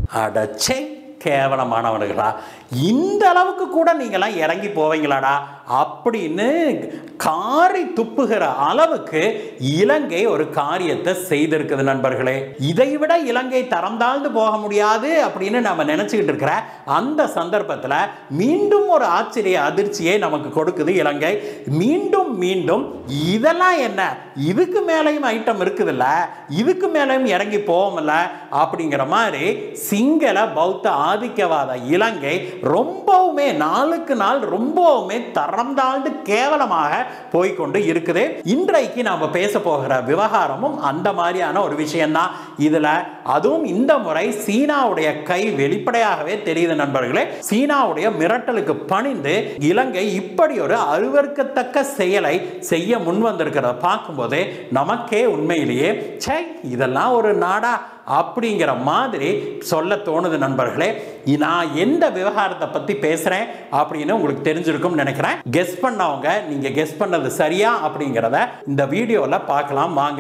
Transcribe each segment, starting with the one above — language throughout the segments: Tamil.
அடச்சே கேவலமானவனுங்களா இந்த அளவுக்கு கூட நீங்களாம் இறங்கி போவீங்களாடா அப்படின்னு காரி துப்புகிற அளவுக்கு இலங்கை ஒரு காரியத்தை செய்திருக்குது நண்பர்களே இதை விட இலங்கை தரம் தாழ்ந்து போக முடியாது அப்படின்னு நம்ம நினைச்சுக்கிட்டு இருக்கிற அந்த சந்தர்ப்பத்தில் மீண்டும் ஒரு ஆச்சரிய அதிர்ச்சியை நமக்கு கொடுக்குது இலங்கை மீண்டும் மீண்டும் இதெல்லாம் என்ன இதுக்கு மேலேயும் ஐட்டம் இருக்குதுல்ல இதுக்கு மேலேயும் இறங்கி போவோம்ல அப்படிங்கிற மாதிரி சிங்கள பௌத்த ஆதிக்கவாத இலங்கை ரொம்பவுமே நாளுக்கு நாள் ரொம்பவுமே தரம் தாழ்ந்து கேவலமாக போய்கொண்டு இருக்குது இன்றைக்கு நாம பேச போகிற விவகாரமும் அந்த மாதிரியான ஒரு விஷயம்தான் இதுல அதுவும் இந்த முறை சீனாவுடைய கை வெளிப்படையாகவே தெரியுது நண்பர்களே சீனாவுடைய மிரட்டலுக்கு பணிந்து இலங்கை இப்படி ஒரு அருவருக்கத்தக்க செயலை செய்ய முன் வந்திருக்கிறத பார்க்கும்போது நமக்கே உண்மையிலேயே சே இதெல்லாம் ஒரு நாடா அப்படிங்கிற மாதிரி சொல்ல தோணுது நண்பர்களே நான் எந்த விவகாரத்தை பற்றி பேசுகிறேன் அப்படின்னு உங்களுக்கு தெரிஞ்சிருக்கும்னு நினைக்கிறேன் கெஸ் பண்ணவங்க நீங்கள் கெஸ் பண்ணது சரியா அப்படிங்கிறத இந்த வீடியோவில் பார்க்கலாம் வாங்க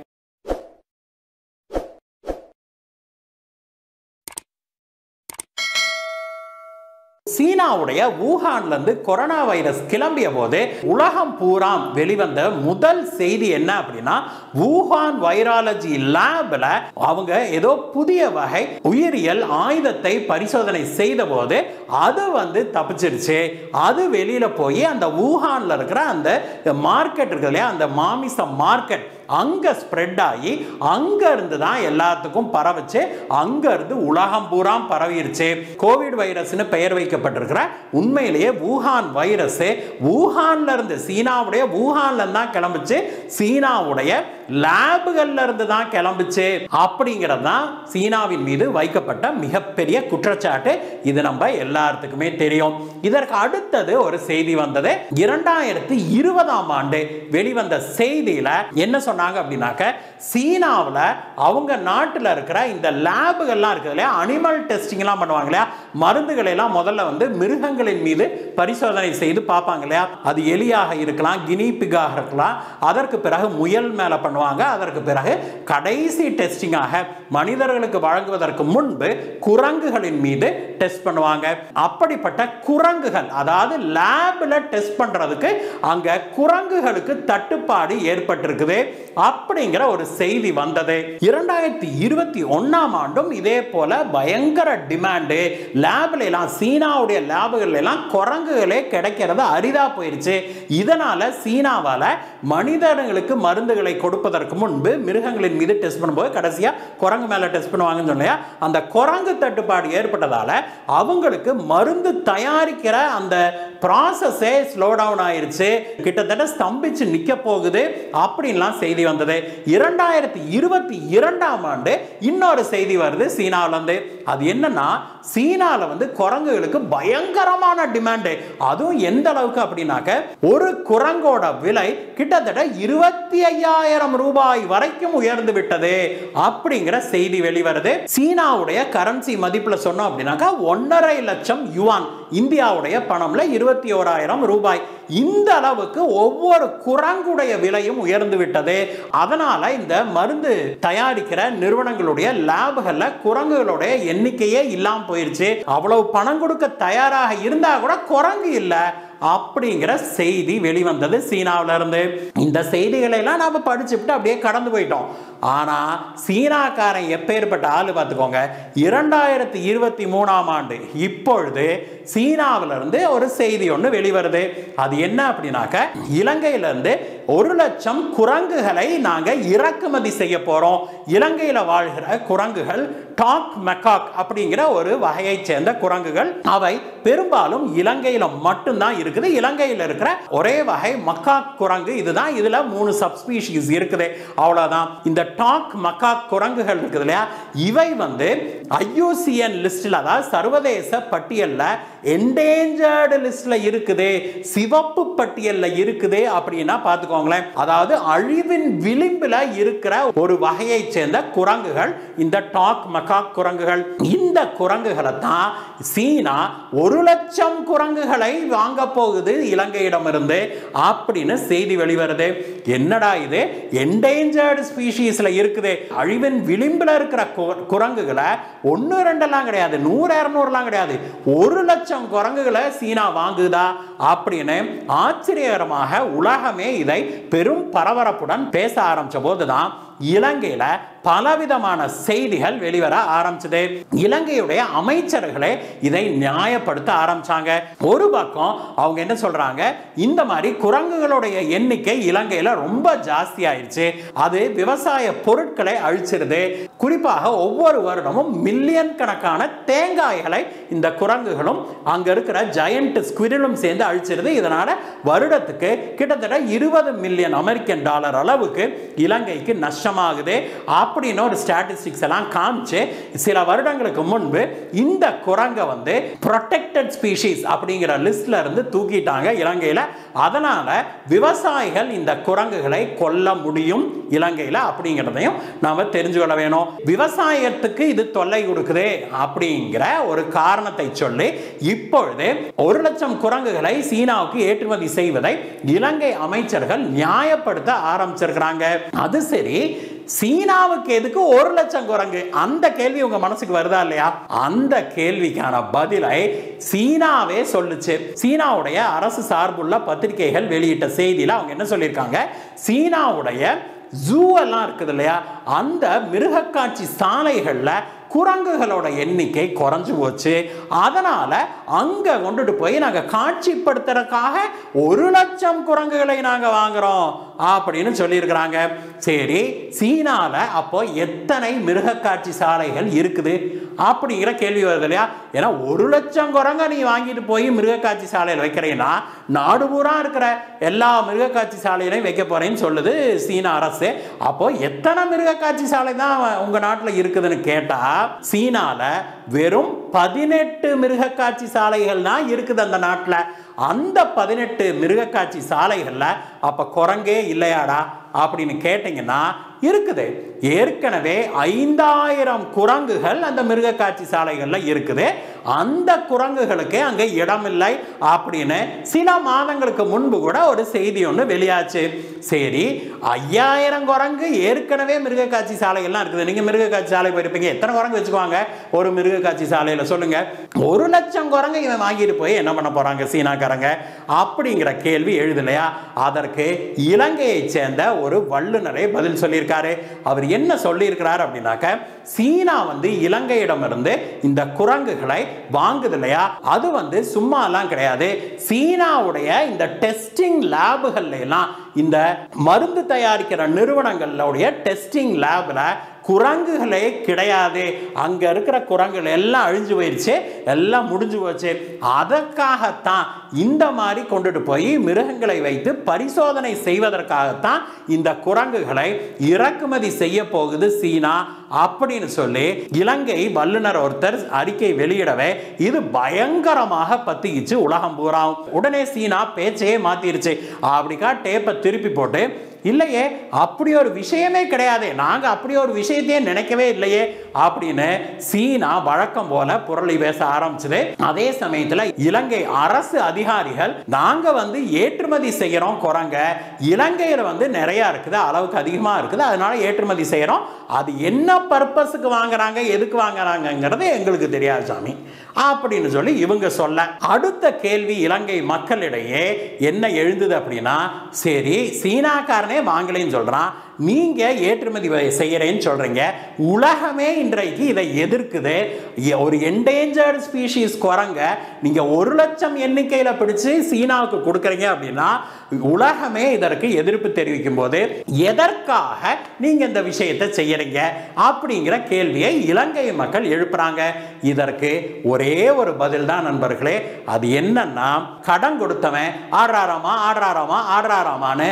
சீனாவுடைய வூஹான்லேருந்து கொரோனா வைரஸ் கிளம்பிய போது உலகம் பூராம் வெளிவந்த முதல் செய்தி என்ன அப்படின்னா வூஹான் வைராலஜி லேபில் அவங்க ஏதோ புதிய வகை உயிரியல் ஆயுதத்தை பரிசோதனை செய்த போது அது வந்து தப்பிச்சிருச்சு அது வெளியில போய் அந்த வூஹான்ல இருக்கிற அந்த மார்க்கெட் இருக்கு இல்லையா அந்த மாமிச மார்க்கெட் அங்க ஸ்ப்ரெட் ஆகி அங்க இருந்து தான் எல்லாத்துக்கும் பரவுச்சு அங்க இருந்து உலகம் பூரா பரவிருச்சு கோவிட் வைரஸ்னு பெயர் வைக்கப்பட்டிருக்கிற உண்மையிலேயே வூஹான் வைரஸ் வூஹான்ல இருந்து சீனாவுடைய வூஹான்ல இருந்து தான் கிளம்புச்சு சீனாவுடைய லேபுகள்ல இருந்து தான் கிளம்புச்சு அப்படிங்கிறது தான் சீனாவின் மீது வைக்கப்பட்ட மிகப்பெரிய குற்றச்சாட்டு இது நம்ம எல்லாத்துக்குமே தெரியும் இதற்கு அடுத்தது ஒரு செய்தி வந்தது இரண்டாயிரத்தி இருபதாம் ஆண்டு வெளிவந்த செய்தியில என்ன சொன்னாங்க அப்படின்னாக்க சீனாவில் அவங்க நாட்டில் இருக்கிற இந்த லேபுகள்லாம் இருக்குது இல்லையா அனிமல் டெஸ்டிங்லாம் பண்ணுவாங்க இல்லையா மருந்துகளை எல்லாம் முதல்ல வந்து மிருகங்களின் மீது பரிசோதனை செய்து பார்ப்பாங்க இல்லையா அது எலியாக இருக்கலாம் கினி பிகாக இருக்கலாம் அதற்கு பிறகு முயல் மேலே பண்ணுவாங்க அதற்கு பிறகு கடைசி டெஸ்டிங்காக மனிதர்களுக்கு வழங்குவதற்கு முன்பு குரங்குகளின் மீது டெஸ்ட் பண்ணுவாங்க அப்படிப்பட்ட குரங்குகள் அதாவது லேபில் டெஸ்ட் பண்ணுறதுக்கு அங்கே குரங்குகளுக்கு தட்டுப்பாடு ஏற்பட்டிருக்குது அப்படிங்கிற ஒரு செய்தி வந்தது இரண்டாயிரத்தி இருபத்தி ஒன்னாம் ஆண்டும் இதே போல பயங்கர டிமாண்டு லேபில் எல்லாம் சீனாவுடைய லேபுகள் எல்லாம் குரங்குகளே கிடைக்கிறது அரிதா போயிருச்சு இதனால சீனாவால மனிதர்களுக்கு மருந்துகளை கொடுப்பதற்கு முன்பு மிருகங்களின் மீது டெஸ்ட் பண்ணும்போது கடைசியா குரங்கு மேல டெஸ்ட் பண்ணுவாங்கன்னு சொன்னையா அந்த குரங்கு தட்டுப்பாடு ஏற்பட்டதால அவங்களுக்கு மருந்து தயாரிக்கிற அந்த ப்ராசஸே ஸ்லோ டவுன் ஆயிருச்சு கிட்டத்தட்ட ஸ்தம்பிச்சு நிக்க போகுது அப்படின்லாம் செய்தி வந்தது இரண்டாயிரத்தி இருபத்தி இரண்டாம் ஆண்டு இன்னொரு செய்தி வருது சீனாவுல இருந்து அது என்னன்னா சீனால வந்து குரங்குகளுக்கு பயங்கரமான டிமாண்டு அதுவும் எந்த அளவுக்கு அப்படின்னாக்க ஒரு குரங்கோட விலை கிட்டத்தட்ட இருபத்தி ஐயாயிரம் ரூபாய் வரைக்கும் உயர்ந்து விட்டது அப்படிங்கிற செய்தி வெளிவருது சீனாவுடைய கரன்சி மதிப்புல சொன்னோம் அப்படின்னாக்கா ஒன்னரை லட்சம் யுவான் இந்தியாவுடைய பணம்ல இருபத்தி ஓராயிரம் ரூபாய் இந்த அளவுக்கு ஒவ்வொரு குரங்குடைய விலையும் உயர்ந்து விட்டது அதனால இந்த மருந்து தயாரிக்கிற நிறுவனங்களுடைய லேபுகள்ல குரங்குகளுடைய எண்ணிக்கையே இல்லாம போயிருச்சு அவ்வளவு பணம் கொடுக்க தயாராக இருந்தா கூட குரங்கு இல்லை அப்படிங்கிற செய்தி வெளிவந்தது சீனாவில இருந்து இந்த செய்திகளை எல்லாம் நாம படிச்சுட்டு அப்படியே கடந்து போயிட்டோம் ஆனா சீனாக்காரன் எப்பேற்பட்ட ஆளு பார்த்துக்கோங்க இரண்டாயிரத்தி இருபத்தி மூணாம் ஆண்டு இப்பொழுது சீனாவில இருந்து ஒரு செய்தி ஒன்று வெளிவருது அது என்ன அப்படின்னாக்க இலங்கையில இருந்து ஒரு லட்சம் குரங்குகளை நாங்க இறக்குமதி செய்ய போறோம் இலங்கையில வாழ்கிற குரங்குகள் டாக் மெக்காக் அப்படிங்கிற ஒரு வகையை சேர்ந்த குரங்குகள் அவை பெரும்பாலும் இலங்கையில மட்டும்தான் இருக்குது இலங்கையில் இருக்கிற ஒரே வகை மக்காக் குரங்கு இதுதான் இதுல மூணு சப்ஸ்பீஷிஸ் இருக்குது அவ்வளவுதான் இந்த டாக் மக்காக் குரங்குகள் இருக்குது இல்லையா இவை வந்து ஐயூசிஎன் லிஸ்டில் அதாவது சர்வதேச பட்டியலில் என்டேஞ்சர்டு லிஸ்ட்ல இருக்குது சிவப்பு பட்டியல்ல இருக்குது அப்படின்னா பார்த்துக்கோங்களேன் அதாவது அழிவின் விளிம்பில் இருக்கிற ஒரு வகையை சேர்ந்த குரங்குகள் இந்த டாக் மக்காக் குரங்குகள் இந்த குரங்குகளை தான் சீனா ஒரு லட்சம் குரங்குகளை வாங்க போகுது இலங்கையிடமிருந்து அப்படின்னு செய்தி வெளிவருது என்னடா இது என்டேஞ்சர்டு ஸ்பீஷீஸ்ல லிஸ்ட்ல இருக்குது அழிவின் விளிம்பில் இருக்கிற கு- குரங்குகளை ஒன்று ரெண்டெல்லாம் கிடையாது நூறு இரநூறுலாம் கிடையாது ஒரு லட்சம் குரங்குகளை சீனா வாங்குதா அப்படின்னு ஆச்சரியகரமாக உலகமே இதை பெரும் பரபரப்புடன் பேச ஆரம்பிச்ச போதுதான் இலங்கையில பலவிதமான செய்திகள் வெளிவர ஆரம்பிச்சது இலங்கையுடைய அமைச்சர்களே இதை நியாயப்படுத்த ஆரம்பிச்சாங்க ஒரு பக்கம் அவங்க என்ன சொல்றாங்க இந்த மாதிரி குரங்குகளுடைய எண்ணிக்கை இலங்கையில ரொம்ப ஜாஸ்தி ஆயிடுச்சு அது விவசாய பொருட்களை அழிச்சிருது குறிப்பாக ஒவ்வொரு வருடமும் மில்லியன் கணக்கான தேங்காய்களை இந்த குரங்குகளும் அங்க இருக்கிற ஜெயண்ட் ஸ்குவிரலும் சேர்ந்து அழிச்சிருது இதனால வருடத்துக்கு கிட்டத்தட்ட இருபது மில்லியன் அமெரிக்கன் டாலர் அளவுக்கு இலங்கைக்கு நஷ்டமாகுது அப்படின்னு ஒரு ஸ்டாட்டிஸ்டிக்ஸ் எல்லாம் காமிச்சு சில வருடங்களுக்கு முன்பு இந்த குரங்கை வந்து ப்ரொடெக்டட் ஸ்பீஷீஸ் அப்படிங்கிற லிஸ்ட்ல இருந்து தூக்கிட்டாங்க இலங்கையில அதனால விவசாயிகள் இந்த குரங்குகளை கொல்ல முடியும் இலங்கையில அப்படிங்கிறதையும் நாம தெரிஞ்சு கொள்ள வேணும் விவசாயத்துக்கு இது தொல்லை கொடுக்குது அப்படிங்கிற ஒரு காரணத்தை சொல்லி இப்பொழுது ஒரு லட்சம் குரங்குகளை சீனாவுக்கு ஏற்றுமதி செய்வதை இலங்கை அமைச்சர்கள் நியாயப்படுத்த ஆரம்பிச்சிருக்கிறாங்க அது சரி சீனாவுக்கு எதுக்கு ஒரு லட்சம் குரங்கு அந்த கேள்வி உங்க மனசுக்கு வருதா இல்லையா அந்த கேள்விக்கான பதிலை சீனாவே சொல்லுச்சு சீனாவுடைய அரசு சார்புள்ள பத்திரிகைகள் வெளியிட்ட செய்தியில அவங்க என்ன சொல்லியிருக்காங்க சீனாவுடைய ஜூ எல்லாம் இருக்குது இல்லையா அந்த மிருகக்காட்சி சாலைகள்ல குரங்குகளோட எண்ணிக்கை குறைஞ்சு போச்சு அதனால அங்க கொண்டுட்டு போய் நாங்க காட்சிப்படுத்துறதுக்காக ஒரு லட்சம் குரங்குகளை நாங்க வாங்குறோம் அப்படின்னு சொல்லியிருக்கிறாங்க சரி சீனால அப்போ எத்தனை மிருகக்காட்சி சாலைகள் இருக்குது அப்படிங்கிற கேள்வி வருது இல்லையா ஏன்னா ஒரு லட்சம் குரங்க நீ வாங்கிட்டு போய் மிருகக்காட்சி சாலையில் வைக்கிறீங்கன்னா நாடு பூரா இருக்கிற எல்லா மிருகக்காட்சி சாலையிலையும் வைக்க போறேன்னு சொல்லுது சீன அரசு அப்போ எத்தனை மிருகக்காட்சி சாலை தான் உங்க நாட்டில் இருக்குதுன்னு கேட்டா சீனால வெறும் பதினெட்டு மிருகக்காட்சி சாலைகள் தான் இருக்குது அந்த நாட்டில் அந்த பதினெட்டு மிருகக்காட்சி சாலைகள்ல அப்ப குரங்கே இல்லையாடா அப்படின்னு கேட்டீங்கன்னா இருக்குது ஏற்கனவே ஐந்தாயிரம் குரங்குகள் அந்த மிருகக்காட்சி சாலைகள்ல இருக்குது அந்த குரங்குகளுக்கு அங்க இடமில்லை அப்படின்னு சில மாதங்களுக்கு முன்பு கூட ஒரு செய்தி ஒன்று வெளியாச்சு சரி ஐயாயிரம் குரங்கு ஏற்கனவே மிருகக்காட்சி சாலைகள்லாம் இருக்குது நீங்க மிருகக்காட்சி சாலை போயிருப்பீங்க எத்தனை குரங்கு வச்சுக்குவாங்க ஒரு மிருகக்காட்சி சாலையில சொல்லுங்க ஒரு லட்சம் குரங்கு இவன் வாங்கிட்டு போய் என்ன பண்ண போறாங்க சீனாக்காரங்க அப்படிங்கிற கேள்வி எழுதலையா அதற்கு இலங்கையை சேர்ந்த ஒரு வல்லுநரே பதில் சொல்லியிருக்காரு அவர் என்ன சொல்லியிருக்கிறார் அப்படின்னாக்க சீனா வந்து இலங்கையிடமிருந்து இந்த குரங்குகளை வாங்குது இல்லையா அது வந்து சும்மாலாம் கிடையாது சீனாவுடைய இந்த டெஸ்டிங் லேபுகள்ல எல்லாம் இந்த மருந்து தயாரிக்கிற நிறுவனங்களுடைய டெஸ்டிங் லேப்ல குரங்குகளே கிடையாது அங்க இருக்கிற குரங்குகள் எல்லாம் அழிஞ்சு போயிடுச்சு எல்லாம் முடிஞ்சு போச்சு அதற்காகத்தான் இந்த மாதிரி கொண்டுட்டு போய் மிருகங்களை வைத்து பரிசோதனை செய்வதற்காகத்தான் இந்த குரங்குகளை இறக்குமதி செய்ய போகுது சீனா அப்படின்னு சொல்லி இலங்கை வல்லுனர் ஒருத்தர் அறிக்கை வெளியிடவே இது பயங்கரமாக பத்திக்கிச்சு உலகம் பூரா உடனே சீனா பேச்சையே மாத்திருச்சு அப்படிக்கா டேப்பை திருப்பி போட்டு இல்லையே அப்படி ஒரு விஷயமே கிடையாதே நாங்க அப்படி ஒரு விஷயத்தையே நினைக்கவே இல்லையே அப்படின்னு சீனா வழக்கம் போல புரளி பேச ஆரம்பிச்சது அதே சமயத்துல இலங்கை அரசு அதிகாரிகள் நாங்க வந்து ஏற்றுமதி செய்யறோம் குரங்க இலங்கையில வந்து நிறைய இருக்குது அளவுக்கு அதிகமா இருக்குது அதனால ஏற்றுமதி செய்யறோம் அது என்ன பர்பஸுக்கு வாங்குறாங்க எதுக்கு வாங்குறாங்கங்கிறது எங்களுக்கு தெரியாது சாமி அப்படின்னு சொல்லி இவங்க சொல்ல அடுத்த கேள்வி இலங்கை மக்களிடையே என்ன எழுந்தது அப்படின்னா சரி சீனாக்காரனே வாங்கலைன்னு சொல்றான் நீங்க ஏற்றுமதி வ- செய்யறேன்னு சொல்றீங்க உலகமே இன்றைக்கு இதை எதிர்க்குது எ- ஒரு என்டேஞ்சர்ட் ஸ்பீஷீஸ் குரங்க நீங்க ஒரு லட்சம் எண்ணிக்கையில பிடிச்சு சீனாவுக்கு கொடுக்குறீங்க அப்படின்னா உலகமே இதற்கு எதிர்ப்பு தெரிவிக்கும் போது எதற்காக நீங்க இந்த விஷயத்தை செய்யறீங்க அப்படிங்கிற கேள்வியை இலங்கை மக்கள் எழுப்புறாங்க இதற்கு ஒரே ஒரு பதில் தான் நண்பர்களே அது என்னன்னா கடன் கொடுத்தவன் ஆடுறாராமா ஆடுறாராமா ஆடுறாராமான்னு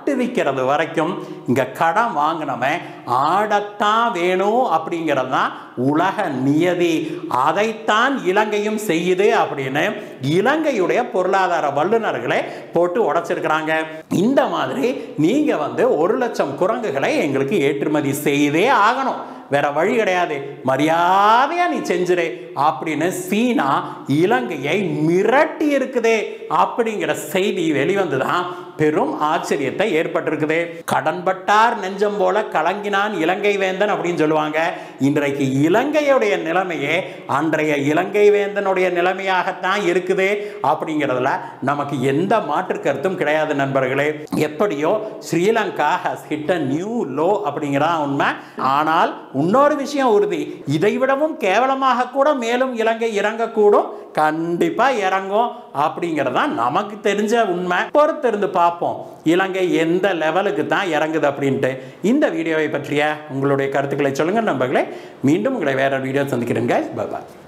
ஆட்டுவிக்கிறது வரைக்கும் இங்க கடன் வாங்கினவன் ஆடத்தான் வேணும் அப்படிங்கிறது தான் உலக நியதி அதைத்தான் இலங்கையும் செய்யுது அப்படின்னு இலங்கையுடைய பொருளாதார வல்லுநர்களே போட்டு உடைச்சிருக்கிறாங்க இந்த மாதிரி நீங்க வந்து ஒரு லட்சம் குரங்குகளை எங்களுக்கு ஏற்றுமதி செய்தே ஆகணும் வேற வழி கிடையாது மரியாதையா நீ செஞ்சிரு அப்படின்னு சீனா இலங்கையை மிரட்டி இருக்குதே அப்படிங்கிற செய்தி வெளிவந்துதான் பெரும் ஆச்சரியத்தை ஏற்பட்டிருக்குது கடன்பட்டார் நெஞ்சம் போல கலங்கினான் இலங்கை வேந்தன் அப்படின்னு சொல்லுவாங்க இன்றைக்கு இலங்கையுடைய நிலைமையே அன்றைய இலங்கை வேந்தனுடைய நிலைமையாகத்தான் இருக்குது அப்படிங்கிறதுல நமக்கு எந்த மாற்று கருத்தும் கிடையாது நண்பர்களே எப்படியோ Sri Lanka has hit a new low அப்படிங்கிறதான் உண்மை ஆனால் இன்னொரு விஷயம் உறுதி இதை விடவும் கேவலமாக கூட மேலும் இலங்கை இறங்கக்கூடும் கண்டிப்பா இறங்கும் அப்படிங்கிறது தான் நமக்கு தெரிஞ்ச உண்மை பொறுத்திருந்து பார்ப்போம் இலங்கை எந்த லெவலுக்கு தான் இறங்குது அப்படின்ட்டு இந்த வீடியோவை பற்றிய உங்களுடைய கருத்துக்களை சொல்லுங்க நண்பர்களே மீண்டும் உங்களை வேற வீடியோ சந்திக்கிறேன் guys. bye bye